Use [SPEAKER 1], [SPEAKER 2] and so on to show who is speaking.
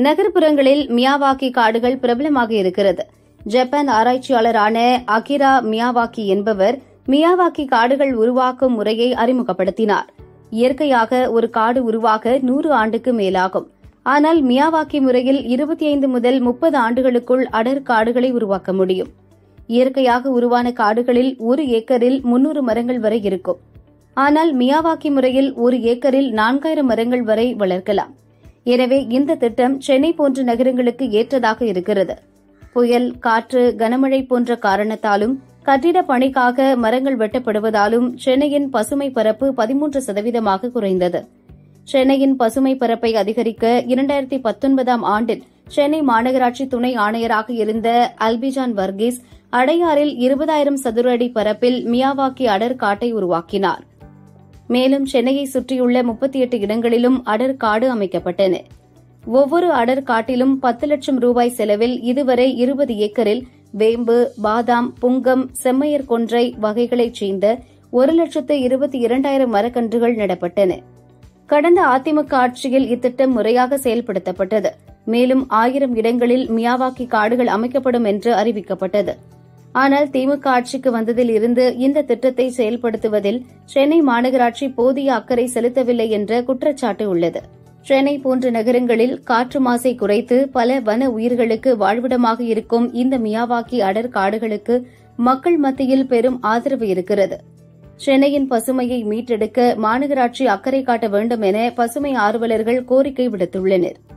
[SPEAKER 1] நகர்ப்புறங்களில் மியாவாக்கி காடுகள் பிரபலமாக இருக்கிறது ஜப்பான் ஆராய்ச்சியாளரான அகிரா மியாவாக்கி என்பவர் மியாவாக்கி காடுகள் உருவாக்கும் முறையை அறிமுகப்படுத்தினார் இயற்கையாக ஒரு காடு உருவாக நூறு ஆண்டுக்கு மேலாகும் ஆனால் மியாவாக்கி முறையில் இருபத்தி ஐந்து முதல் முப்பது ஆண்டுகளுக்குள் அடர் காடுகளை உருவாக்க முடியும் இயற்கையாக உருவான காடுகளில் ஒரு ஏக்கரில் முன்னூறு மரங்கள் வரை இருக்கும் ஆனால் மியாவாக்கி முறையில் ஒரு ஏக்கரில் நான்காயிரம் மரங்கள் வரை வளர்க்கலாம் எனவே இந்த திட்டம் சென்னை போன்ற நகரங்களுக்கு ஏற்றதாக இருக்கிறது புயல் காற்று கனமழை போன்ற காரணத்தாலும் கட்டிட பணிக்காக மரங்கள் வெட்டப்படுவதாலும் சென்னையின் பசுமை பரப்பு பதிமூன்று சதவீதமாக குறைந்தது சென்னையின் பசுமை பரப்பை அதிகரிக்க இரண்டாயிரத்தி பத்தொன்பதாம் ஆண்டில் சென்னை மாநகராட்சி துணை ஆணையராக இருந்த அல்பிஜான் வர்கீஸ் அடையாறில் இருபதாயிரம் சதுர அடி பரப்பில் மியாவாக்கி அடர் காட்டை உருவாக்கினார் மேலும் சென்னையை சுற்றியுள்ள முப்பத்தி எட்டு இடங்களிலும் அடர் காடு அமைக்கப்பட்டன ஒவ்வொரு அடர் காட்டிலும் பத்து லட்சம் ரூபாய் செலவில் இதுவரை இருபது ஏக்கரில் வேம்பு பாதாம் புங்கம் செம்மையர் கொன்றை வகைகளைச் சேர்ந்த ஒரு லட்சத்து இருபத்தி இரண்டாயிரம் மரக்கன்றுகள் நடப்பட்டன கடந்த அதிமுக ஆட்சியில் இத்திட்டம் முறையாக செயல்படுத்தப்பட்டது மேலும் ஆயிரம் இடங்களில் மியாவாக்கி காடுகள் அமைக்கப்படும் என்று அறிவிக்கப்பட்டது ஆனால் திமுக ஆட்சிக்கு வந்ததில் இருந்து இந்த திட்டத்தை செயல்படுத்துவதில் சென்னை மாநகராட்சி போதிய அக்கறை செலுத்தவில்லை என்ற குற்றச்சாட்டு உள்ளது சென்னை போன்ற நகரங்களில் காற்று மாசை குறைத்து பல வன உயிர்களுக்கு வாழ்விடமாக இருக்கும் இந்த மியாவாக்கி அடர் காடுகளுக்கு மக்கள் மத்தியில் பெரும் ஆதரவு இருக்கிறது சென்னையின் பசுமையை மீட்டெடுக்க மாநகராட்சி அக்கறை காட்ட வேண்டும் என பசுமை ஆர்வலர்கள் கோரிக்கை விடுத்துள்ளனா்